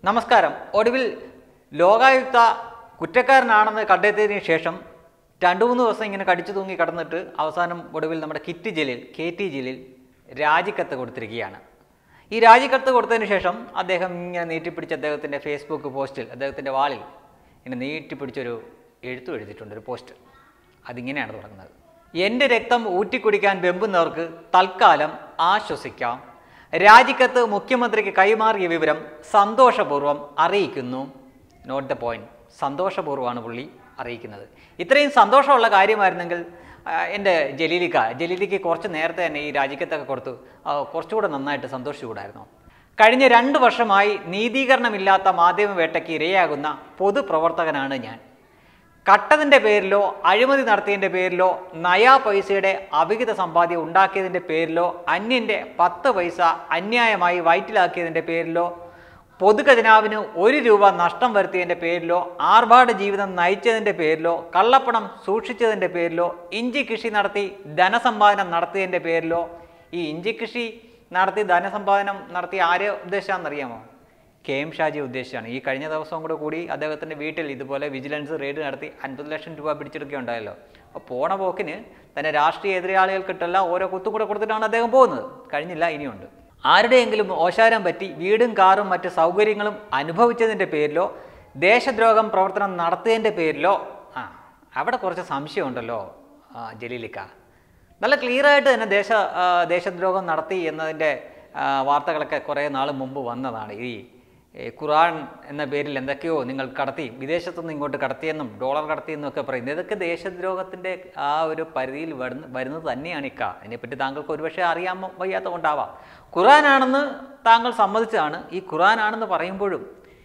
നമസ്കാരം ഒടുവിൽ ലോകായുക്ത കുറ്റക്കാരനാണെന്ന് കണ്ടെത്തിയതിന് ശേഷം രണ്ടു മൂന്ന് ദിവസം ഇങ്ങനെ കടിച്ചു തൂങ്ങി കടന്നിട്ട് അവസാനം ഒടുവിൽ നമ്മുടെ കിറ്റ് ജലീൽ കെ ടി ജലീൽ രാജിക്കത്ത് കൊടുത്തിരിക്കുകയാണ് ഈ രാജിക്കത്ത് കൊടുത്തതിന് ശേഷം അദ്ദേഹം ഇങ്ങനെ നീട്ടിപ്പിടിച്ച് അദ്ദേഹത്തിൻ്റെ ഫേസ്ബുക്ക് പോസ്റ്റിൽ അദ്ദേഹത്തിൻ്റെ വാളിൽ ഇങ്ങനെ നീട്ടിപ്പിടിച്ചൊരു എഴുത്തും എഴുതിയിട്ടുണ്ട് ഒരു പോസ്റ്റ് അതിങ്ങനെയാണ് തുടങ്ങുന്നത് എൻ്റെ രക്തം ഊറ്റിക്കുടിക്കാൻ വെമ്പുന്നവർക്ക് തൽക്കാലം ആശ്വസിക്കാം രാജിക്കത്ത് മുഖ്യമന്ത്രിക്ക് കൈമാറിയ വിവരം സന്തോഷപൂർവ്വം അറിയിക്കുന്നു നോട്ട് ദ പോയിന്റ് സന്തോഷപൂർവ്വമാണ് പുള്ളി അറിയിക്കുന്നത് ഇത്രയും സന്തോഷമുള്ള കാര്യമായിരുന്നെങ്കിൽ ആ, എൻ്റെ ജലീലിക്ക ജലീലിക്ക് കുറച്ച് നേരത്തെ തന്നെ ഈ രാജിക്കത്തൊക്കെ കൊടുത്തു ആ, കുറച്ചുകൂടെ നന്നായിട്ട് സന്തോഷിച്ചുകൂടായിരുന്നു കഴിഞ്ഞ രണ്ട് വർഷമായി നീതീകരണമില്ലാത്ത മാധ്യമവേട്ടയ്ക്ക് ഇരയാകുന്ന പൊതുപ്രവർത്തകനാണ് ഞാൻ കട്ടതിൻ്റെ പേരിലോ അഴിമതി നടത്തിയതിൻ്റെ പേരിലോ നയാ പൈസയുടെ അവിഹിത സമ്പാദ്യം ഉണ്ടാക്കിയതിൻ്റെ പേരിലോ അന്യൻ്റെ പത്ത് പൈസ അന്യായമായി വയറ്റിലാക്കിയതിൻ്റെ പേരിലോ പൊതുഖജനാവിന് ഒരു രൂപ നഷ്ടം വരുത്തിയതിൻ്റെ പേരിലോ ആർഭാട ജീവിതം നയിച്ചതിൻ്റെ പേരിലോ കള്ളപ്പണം സൂക്ഷിച്ചതിൻ്റെ പേരിലോ ഇഞ്ചി കൃഷി നടത്തി ധനസമ്പാദനം നടത്തിയതിൻ്റെ പേരിലോ ഈ ഇഞ്ചി കൃഷി നടത്തി ധനസമ്പാദനം നടത്തി ആരെ ഉദ്ദേശിച്ചാണെന്നറിയാമോ കെ എം ഷാജി ഉദ്ദേശിച്ചാണ് ഈ കഴിഞ്ഞ ദിവസം കൂടെ കൂടി അദ്ദേഹത്തിൻ്റെ വീട്ടിൽ ഇതുപോലെ വിജിലൻസ് റെയ്ഡ് നടത്തി അൻപത് ലക്ഷം രൂപ പിടിച്ചെടുക്കുകയുണ്ടായല്ലോ അപ്പോൾ പോണ പോക്കിന് തന്നെ രാഷ്ട്രീയ എതിരാളികൾക്കിട്ടല്ല ഓരോ കുത്തും കൂടെ കൊടുത്തിട്ടാണ് അദ്ദേഹം പോകുന്നത് കഴിഞ്ഞില്ല ഇനിയുണ്ട് ആരുടെയെങ്കിലും ഓശാരം പറ്റി വീടും കാറും മറ്റ് സൗകര്യങ്ങളും അനുഭവിച്ചതിൻ്റെ പേരിലോ ദേശദ്രോഹം പ്രവർത്തനം നടത്തിയതിൻ്റെ പേരിലോ ആ അവിടെ കുറച്ച് സംശയമുണ്ടല്ലോ ആ, ജലീലിക്ക നല്ല ക്ലിയർ ആയിട്ട് തന്നെ ദേശ ആ, ദേശദ്രോഹം നടത്തി എന്നതിൻ്റെ ആ, വാർത്തകളൊക്കെ കുറേ നാൾ മുമ്പ് വന്നതാണ് ഈ ഏ, ഖുറാൻ എന്ന പേരിൽ എന്തൊക്കെയോ നിങ്ങൾ കടത്തി വിദേശത്തുനിന്ന് ഇങ്ങോട്ട് കടത്തിയെന്നും ഡോളർ കടത്തിയെന്നും ഒക്കെ പറയുന്നത് ഇതൊക്കെ ദേശദ്രോഹത്തിൻ്റെ ആ ഒരു പരിധിയിൽ വരുന്ന വരുന്നത് തന്നെയാണ് ഇക്ക അതിനെപ്പറ്റി താങ്കൾക്ക് ഒരുപക്ഷെ അറിയാൻ വയ്യാത്ത കൊണ്ടാവാം ഖുറാനാണെന്ന് താങ്കൾ സമ്മതിച്ചതാണ് ഈ ഖുറാനാണെന്ന് പറയുമ്പോഴും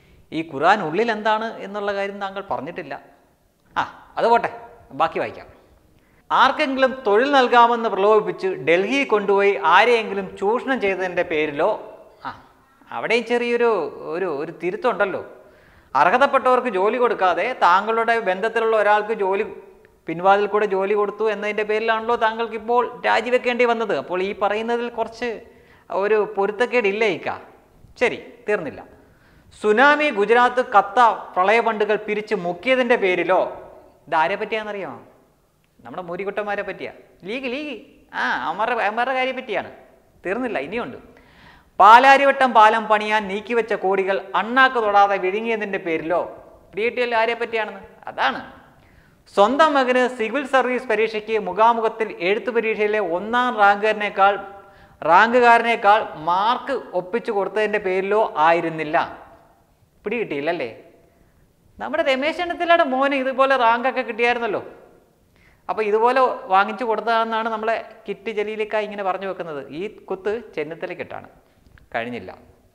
ഈ ഖുറാൻ ഉള്ളിൽ എന്താണ് എന്നുള്ള കാര്യം താങ്കൾ പറഞ്ഞിട്ടില്ല ആ അത് പോട്ടെ ബാക്കി വായിക്കാം ആർക്കെങ്കിലും തൊഴിൽ നൽകാമെന്ന് പ്രലോഭിപ്പിച്ച് ഡൽഹി കൊണ്ടുപോയി ആരെയെങ്കിലും ചൂഷണം ചെയ്തതിൻ്റെ പേരിലോ ആ അവിടെയും ചെറിയൊരു ഒരു ഒരു തിരുത്തുണ്ടല്ലോ അർഹതപ്പെട്ടവർക്ക് ജോലി കൊടുക്കാതെ താങ്കളുടെ ബന്ധത്തിലുള്ള ഒരാൾക്ക് ജോലി പിൻവാതിൽ കൂടെ ജോലി കൊടുത്തു എന്നതിൻ്റെ പേരിലാണല്ലോ താങ്കൾക്ക് ഇപ്പോൾ രാജിവെക്കേണ്ടി വന്നത് അപ്പോൾ ഈ പറയുന്നതിൽ കുറച്ച് ഒരു പൊരുത്തക്കേടില്ല ഇക്ക ശരി തീർന്നില്ല സുനാമി ഗുജറാത്ത് കത്ത പ്രളയ ഫണ്ടുകൾ പിരിച്ച് മുക്കിയതിൻ്റെ പേരിലോ ഇതാരെ പറ്റിയാണെന്നറിയാമോ നമ്മുടെ മൂരിക്കുട്ടന്മാരെ പറ്റിയാ ലീഗ് ലീഗ് ആ അമരുടെ അമരുടെ കാര്യം പറ്റിയാണ് തീർന്നില്ല ഇനിയുണ്ട് പാലാരിവട്ടം പാലം പണിയാൻ നീക്കിവെച്ച കോടികൾ അണ്ണാക്ക് തൊടാതെ വിഴുങ്ങിയതിൻ്റെ പേരിലോ ഡി ടി എൽ ആരെ പറ്റിയാണെന്ന് അതാണ് സ്വന്തം മകന് സിവിൽ സർവീസ് പരീക്ഷയ്ക്ക് മുഖാമുഖത്തിൽ എഴുത്തു പരീക്ഷയിലെ ഒന്നാം റാങ്കുകാരനേക്കാൾ റാങ്കുകാരനേക്കാൾ മാർക്ക് ഒപ്പിച്ചു കൊടുത്തതിൻ്റെ പേരിലോ ആയിരുന്നില്ല പിടികിട്ടിയില്ലല്ലേ നമ്മുടെ രമേശ് ചെന്നിത്തലയുടെ മോന് ഇതുപോലെ റാങ്കൊക്കെ കിട്ടിയായിരുന്നല്ലോ അപ്പോൾ ഇതുപോലെ വാങ്ങിച്ചു കൊടുത്തതെന്നാണ് നമ്മളെ കിറ്റ് ജലീലിക്ക ഇങ്ങനെ പറഞ്ഞു വെക്കുന്നത് ഈ കുത്ത് ചെന്നിത്തലക്കിട്ടാണ് കഴിഞ്ഞില്ല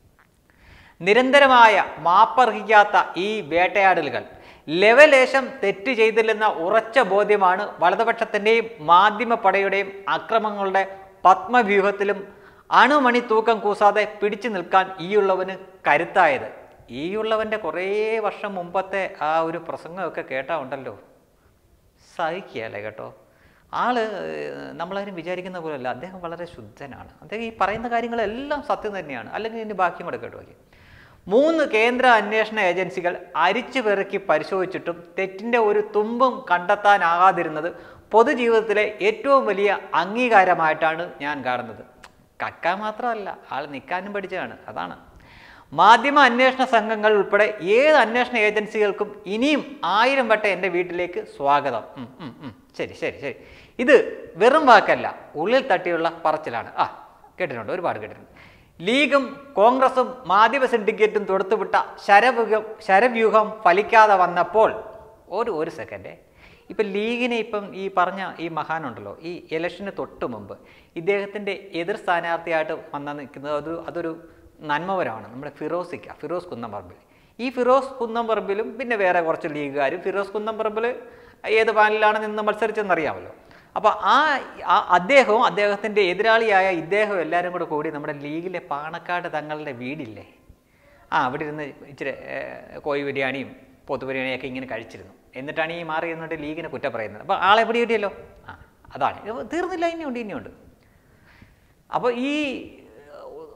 നിരന്തരമായ മാപ്പർഹിക്കാത്ത ഈ വേട്ടയാടലുകൾ ലെവലേശം തെറ്റ് ചെയ്തില്ലെന്ന ഉറച്ച ബോധ്യമാണ് വലതുപക്ഷത്തിൻ്റെയും മാധ്യമപ്പടയുടെയും അക്രമങ്ങളുടെ പത്മവ്യൂഹത്തിലും അണുമണി തൂക്കം കൂസാതെ പിടിച്ചു നിൽക്കാൻ ഈയുള്ളവന് കരുത്തായത് ഈയുള്ളവൻ്റെ കുറേ വർഷം മുമ്പത്തെ ആ ഒരു പ്രസംഗമൊക്കെ കേട്ടാ ഉണ്ടല്ലോ സഹിക്കുകയല്ലേ കേട്ടോ ആള് ഏഹ്, നമ്മളാരും വിചാരിക്കുന്ന പോലെയല്ല അദ്ദേഹം വളരെ ശുദ്ധനാണ് അദ്ദേഹം ഈ പറയുന്ന കാര്യങ്ങളെല്ലാം സത്യം തന്നെയാണ് അല്ലെങ്കിൽ ഇതിൻ്റെ ബാക്കിയും കൂടെ കേട്ടോ നോക്കി മൂന്ന് കേന്ദ്ര അന്വേഷണ ഏജൻസികൾ അരിച്ചു പെറുക്കി പരിശോധിച്ചിട്ടും തെറ്റിൻ്റെ ഒരു തുമ്പും കണ്ടെത്താനാകാതിരുന്നത് പൊതുജീവിതത്തിലെ ഏറ്റവും വലിയ അംഗീകാരമായിട്ടാണ് ഞാൻ കാണുന്നത് കക്കാൻ മാത്രമല്ല ആൾ നിൽക്കാനും പഠിച്ചതാണ് അതാണ് മാധ്യമ അന്വേഷണ സംഘങ്ങൾ ഉൾപ്പെടെ ഏത് അന്വേഷണ ഏജൻസികൾക്കും ഇനിയും ആയിരം വട്ടം എൻ്റെ വീട്ടിലേക്ക് സ്വാഗതം ഉം, ഉം, ഉം. ശരി ശരി ശരി ഇത് വെറും വാക്കല്ല ഉള്ളിൽ തട്ടിയുള്ള പറച്ചിലാണ് ആ കേട്ടിട്ടുണ്ട് ഒരുപാട് കേട്ടിട്ടുണ്ട് ലീഗും കോൺഗ്രസും മാധ്യമ സിൻഡിക്കേറ്റും തൊടുത്തുവിട്ട ശരവ്യൂഹം ശരവ്യൂഹം ഫലിക്കാതെ വന്നപ്പോൾ ഒരു ഒരു സെക്കൻഡ് ഇപ്പം ലീഗിനെ ഇപ്പം ഈ പറഞ്ഞ ഈ മഹാനുണ്ടല്ലോ ഈ ഇലക്ഷന് തൊട്ട് മുമ്പ് ഇദ്ദേഹത്തിൻ്റെ എതിർ സ്ഥാനാർത്ഥിയായിട്ട് വന്ന നിൽക്കുന്നത് അതൊരു അതൊരു നന്മവരമാണ് നമ്മുടെ ഫിറോസിക്ക ഫിറോസ് കുന്നംപറമ്പിൽ ഈ ഫിറോസ് കുന്നംപറമ്പിലും പിന്നെ വേറെ കുറച്ച് ലീഗുകാരും ഫിറോസ് കുന്നംപറമ്പിൽ ഏത് പാനലിലാണ് നിന്ന് മത്സരിച്ചെന്നറിയാമല്ലോ അപ്പോൾ ആ ആ- അദ്ദേഹവും അദ്ദേഹത്തിൻ്റെ എതിരാളിയായ ഇദ്ദേഹവും എല്ലാവരും കൂടെ കൂടി നമ്മുടെ ലീഗിലെ പാണക്കാട് തങ്ങളുടെ വീടില്ലേ ആ അവിടെ ഇരുന്ന് ഇച്ചിരി ഏഹ്, കോഴി ബിരിയാണിയും പോത്ത് ബിരിയാണിയൊക്കെ ഇങ്ങനെ കഴിച്ചിരുന്നു എന്നിട്ടാണ് ഈ മാറി എന്നിട്ട് ലീഗിനെ കുറ്റം പറയുന്നത് അപ്പോൾ ആളെ പിടി കിട്ടിയല്ലോ ആ അതാണ് ഇത് തീർന്നില്ല ഇനിയുണ്ട് ഇനിയുണ്ട് അപ്പോൾ ഈ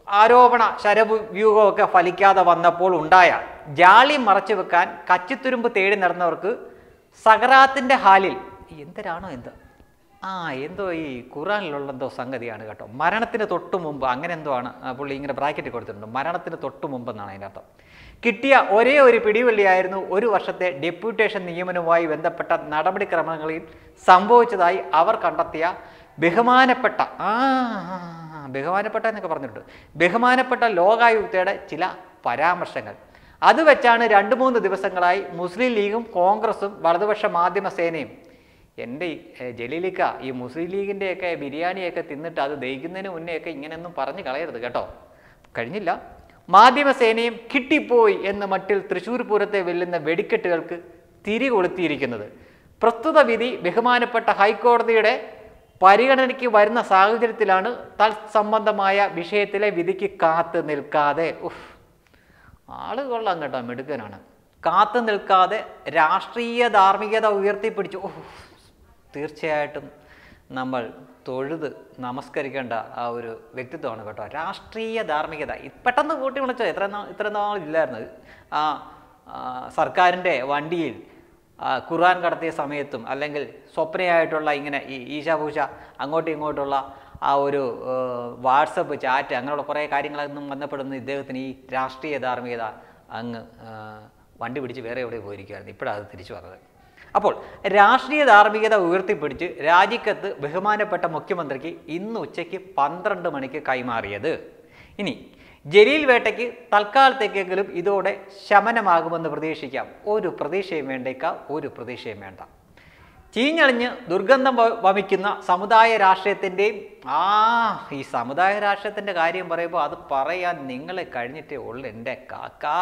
ആരോപണ ശരവ്യൂഹമൊക്കെ ഫലിക്കാതെ വന്നപ്പോൾ ഉണ്ടായ ജാളി മറച്ചു വെക്കാൻ കച്ചിത്തുരുമ്പ് തേടി നടന്നവർക്ക് സകറാത്തിന്റെ ഹാലിൽ എന്തരാണോ എന്ത് ആ എന്തോ ഈ ഖുറാനിലുള്ള എന്തോ സംഗതിയാണ് കേട്ടോ മരണത്തിന് തൊട്ടു മുമ്പ് അങ്ങനെ എന്തോ ആണ് ആ പുള്ളി ഇങ്ങനെ ബ്രാക്കറ്റ് കൊടുത്തിട്ടുണ്ട് മരണത്തിന് തൊട്ടു മുമ്പ് എന്നാണ് അതിൻ്റെ അർത്ഥം കിട്ടിയ ഒരേ ഒരു പിടിവള്ളിയായിരുന്നു ഒരു വർഷത്തെ ഡെപ്യൂട്ടേഷൻ നിയമനവുമായി ബന്ധപ്പെട്ട നടപടിക്രമങ്ങളിൽ സംഭവിച്ചതായി അവർ കണ്ടെത്തിയ ബഹുമാനപ്പെട്ട ആ ആ, ആ, ബഹുമാനപ്പെട്ട എന്നൊക്കെ പറഞ്ഞിട്ടുണ്ട് ബഹുമാനപ്പെട്ട ലോകായുക്തയുടെ ചില പരാമർശങ്ങൾ അത് വെച്ചാണ് രണ്ട് മൂന്ന് ദിവസങ്ങളായി മുസ്ലിം ലീഗും കോൺഗ്രസും വലതുപക്ഷ മാധ്യമ സേനയും എൻ്റെ ഈ, ഏ, ജലീലിക്ക ഈ മുസ്ലിം ലീഗിൻ്റെയൊക്കെ ബിരിയാണിയൊക്കെ തിന്നിട്ട് അത് ദഹിക്കുന്നതിന് മുന്നെയൊക്കെ ഇങ്ങനെയൊന്നും പറഞ്ഞു കളയരുത് കേട്ടോ കഴിഞ്ഞില്ല മാധ്യമസേനയും കിട്ടിപ്പോയി എന്ന മട്ടിൽ തൃശ്ശൂർ പൂരത്തെ വെല്ലുന്ന വെടിക്കെട്ടുകൾക്ക് തിരി കൊളുത്തിയിരിക്കുന്നത് പ്രസ്തുത വിധി ബഹുമാനപ്പെട്ട ഹൈക്കോടതിയുടെ പരിഗണനയ്ക്ക് വരുന്ന സാഹചര്യത്തിലാണ് തത്സംബന്ധമായ വിഷയത്തിലെ വിധിക്ക് കാത്തു നിൽക്കാതെ ഉഫ് ആള് കൊള്ളാം കേട്ടോ മിടുക്കനാണ് കാത്തു നിൽക്കാതെ രാഷ്ട്രീയ ധാർമ്മികത ഉയർത്തിപ്പിടിച്ചു ഓഹ് തീർച്ചയായിട്ടും നമ്മൾ തൊഴുത് നമസ്കരിക്കേണ്ട ആ ഒരു വ്യക്തിത്വമാണ് കേട്ടോ രാഷ്ട്രീയ ധാർമ്മികത ഇത് പെട്ടെന്ന് കൂട്ടി വിളിച്ചോ എത്ര നാൾ ഇത്ര നാളില്ലായിരുന്നു ആ ആ, സർക്കാരിൻ്റെ വണ്ടിയിൽ ആ, ഖുർആൻ കടത്തിയ സമയത്തും അല്ലെങ്കിൽ സ്വപ്നയായിട്ടുള്ള ഇങ്ങനെ ഈ ഈശാപൂശ അങ്ങോട്ടും ഇങ്ങോട്ടുള്ള ആ ഒരു ഏഹ്, വാട്സപ്പ് ചാറ്റ് അങ്ങനെയുള്ള കുറേ കാര്യങ്ങളൊന്നും ബന്ധപ്പെടുന്ന ഇദ്ദേഹത്തിന് ഈ രാഷ്ട്രീയ ധാർമ്മികത അങ്ങ് ആ, വണ്ടി പിടിച്ച് വേറെ എവിടെ പോയിരിക്കുകയായിരുന്നു ഇപ്പോഴാണ് അത് തിരിച്ചു പറഞ്ഞത് അപ്പോൾ രാഷ്ട്രീയ ധാർമ്മികത ഉയർത്തിപ്പിടിച്ച് രാജിക്കത്ത് ബഹുമാനപ്പെട്ട മുഖ്യമന്ത്രിക്ക് ഇന്ന് ഉച്ചയ്ക്ക് പന്ത്രണ്ട് മണിക്ക് കൈമാറിയത് ഇനി ജലീൽ വേട്ടയ്ക്ക് തൽക്കാലത്തേക്കെങ്കിലും ഇതോടെ ശമനമാകുമെന്ന് പ്രതീക്ഷിക്കാം ഒരു പ്രതീക്ഷയും വേണ്ടേക്കാം ഒരു പ്രതീക്ഷയും വേണ്ട ചീഞ്ഞളിഞ്ഞ് ദുർഗന്ധം വ- വമിക്കുന്ന സമുദായ രാഷ്ട്രീയത്തിൻ്റെയും ആ ഈ സമുദായ രാഷ്ട്രീയത്തിൻ്റെ കാര്യം പറയുമ്പോൾ അത് പറയാൻ നിങ്ങളെ കഴിഞ്ഞിട്ടേ ഉള്ളൂ എൻ്റെ കാക്കാ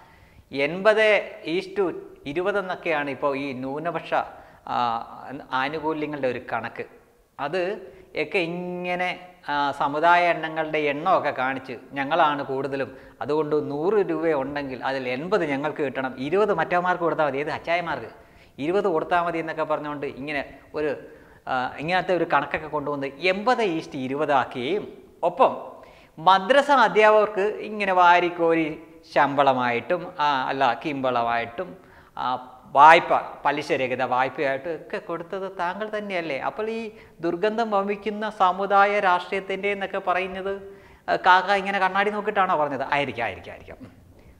എൺപത് ഈസ്റ്റു ഇരുപതെന്നൊക്കെയാണ് ഇപ്പോൾ ഈ ന്യൂനപക്ഷ ആ, ആനുകൂല്യങ്ങളുടെ ഒരു കണക്ക് അത് ഒക്കെ ഇങ്ങനെ ആ, സമുദായ എണ്ണങ്ങളുടെ എണ്ണമൊക്കെ കാണിച്ച് ഞങ്ങളാണ് കൂടുതലും അതുകൊണ്ട് നൂറ് രൂപ ഉണ്ടെങ്കിൽ അതിൽ എൺപത് ഞങ്ങൾക്ക് കിട്ടണം ഇരുപത് മറ്റവന്മാർക്ക് കൊടുത്താൽ മതി ഏത് അച്ചായമാർക്ക് ഇരുപത് കൊടുത്താൽ മതി എന്നൊക്കെ പറഞ്ഞുകൊണ്ട് ഇങ്ങനെ ഒരു ആ, ഇങ്ങനത്തെ ഒരു കണക്കൊക്കെ കൊണ്ടുവന്ന് എൺപത് ഈസ്റ്റ് ഇരുപതാക്കുകയും ഒപ്പം മദ്രസ അധ്യാപകർക്ക് ഇങ്ങനെ വാരിക്കോരി ശമ്പളമായിട്ടും ആ, അല്ല കിമ്പളമായിട്ടും ആ, വായ്പ പലിശരഹിത വായ്പയായിട്ടും ഒക്കെ കൊടുത്തത് താങ്കൾ തന്നെയല്ലേ അപ്പോൾ ഈ ദുർഗന്ധം വമിക്കുന്ന സമുദായ രാഷ്ട്രീയത്തിൻ്റെ എന്നൊക്കെ പറയുന്നത് ആ, കാക്ക ഇങ്ങനെ കണ്ണാടി നോക്കിയിട്ടാണോ പറഞ്ഞത് ആയിരിക്കാം ആയിരിക്കാം ആയിരിക്കാം ഉം.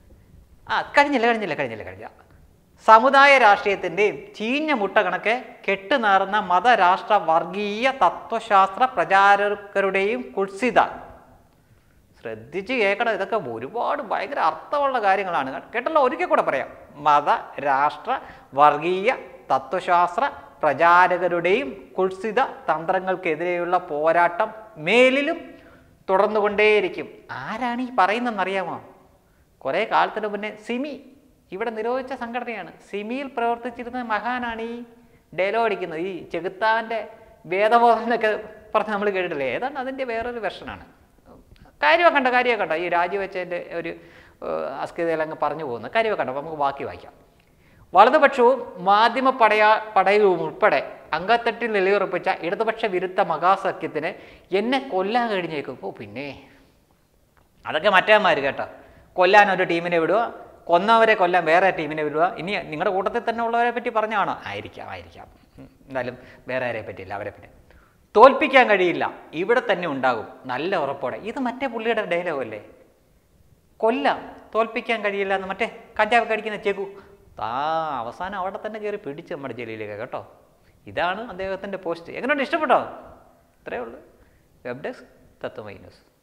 ആ കഴിഞ്ഞില്ല കഴിഞ്ഞില്ല കഴിഞ്ഞില്ല കഴിഞ്ഞ സമുദായ രാഷ്ട്രീയത്തിൻ്റെയും ചീഞ്ഞ മുട്ട കണക്കെ കെട്ടുനാറുന്ന മതരാഷ്ട്ര വർഗീയ തത്വശാസ്ത്ര പ്രചാരകരുടെയും കുത്സിത ശ്രദ്ധിച്ച് കേൾക്കണം ഇതൊക്കെ ഒരുപാട് ഭയങ്കര അർത്ഥമുള്ള കാര്യങ്ങളാണ് കേട്ടല്ലോ ഒരിക്കൽ കൂടെ പറയാം മത രാഷ്ട്ര വർഗീയ തത്വശാസ്ത്ര പ്രചാരകരുടെയും കുത്സിത തന്ത്രങ്ങൾക്കെതിരെയുള്ള പോരാട്ടം മേലിലും തുടർന്നുകൊണ്ടേയിരിക്കും ആരാണ് ഈ പറയുന്നതെന്നറിയാമോ കുറേ കാലത്തിന് മുന്നേ സിമി ഇവിടെ നിരോധിച്ച സംഘടനയാണ് സിമിയിൽ പ്രവർത്തിച്ചിരുന്ന മഹാനാണ് ഈ ഡയലോഗ് അടിക്കുന്നത് ഈ ചെകുത്താൻ്റെ വേദബോധം എന്നൊക്കെ പറഞ്ഞ് നമ്മൾ കേട്ടിട്ടില്ലേ ഏതാണ് അതിൻ്റെ വേറൊരു വെർഷനാണ് കാര്യമൊക്കെ കണ്ട കാര്യമൊക്കെ കണ്ട ഈ രാജിവെച്ചതിൻ്റെ ഒരു ഏഹ്, അസ്കിതയിൽ അങ്ങ് പറഞ്ഞു പോകുന്നു കാര്യമൊക്കെ കണ്ട അപ്പോൾ നമുക്ക് ബാക്കി വായിക്കാം വലതുപക്ഷവും മാധ്യമ പടയാ പടയവും ഉൾപ്പെടെ അങ്കത്തട്ടിൽ നിലയുറപ്പിച്ച ഇടതുപക്ഷ വിരുദ്ധ മഹാസഖ്യത്തിന് എന്നെ കൊല്ലാൻ കഴിഞ്ഞേക്കും ഓ പിന്നെ അതൊക്കെ മറ്റേമാർ കേട്ടോ കൊല്ലാൻ ഒരു ടീമിനെ വിടുക കൊന്നവരെ കൊല്ലാൻ വേറെ ടീമിനെ വിടുക ഇനി നിങ്ങളുടെ കൂട്ടത്തിൽ തന്നെ ഉള്ളവരെ പറ്റി പറഞ്ഞാണോ ആയിരിക്കാം ആയിരിക്കാം ഉം, എന്തായാലും വേറെ ആരെ പറ്റിയില്ല അവരെ പറ്റി തോൽപ്പിക്കാൻ കഴിയില്ല ഇവിടെ തന്നെ ഉണ്ടാകും നല്ല ഉറപ്പോടെ ഇത് മറ്റേ പുള്ളിയുടെ ഡയലോഗ് അല്ലേ കൊല്ലാം തോൽപ്പിക്കാൻ കഴിയില്ല എന്ന് മറ്റേ കഞ്ചാവ് കടിക്കുന്ന ചെകു താ അവസാനം അവിടെ തന്നെ കയറി പിടിച്ച് നമ്മുടെ ജലീലേക്ക് കേട്ടോ ഇതാണ് അദ്ദേഹത്തിൻ്റെ പോസ്റ്റ് എങ്ങനെയുണ്ട് ഇഷ്ടപ്പെട്ടോ ഇത്രയേ ഉള്ളൂ വെബ് ഡെസ്ക് തത്വമൈ ന്യൂസ്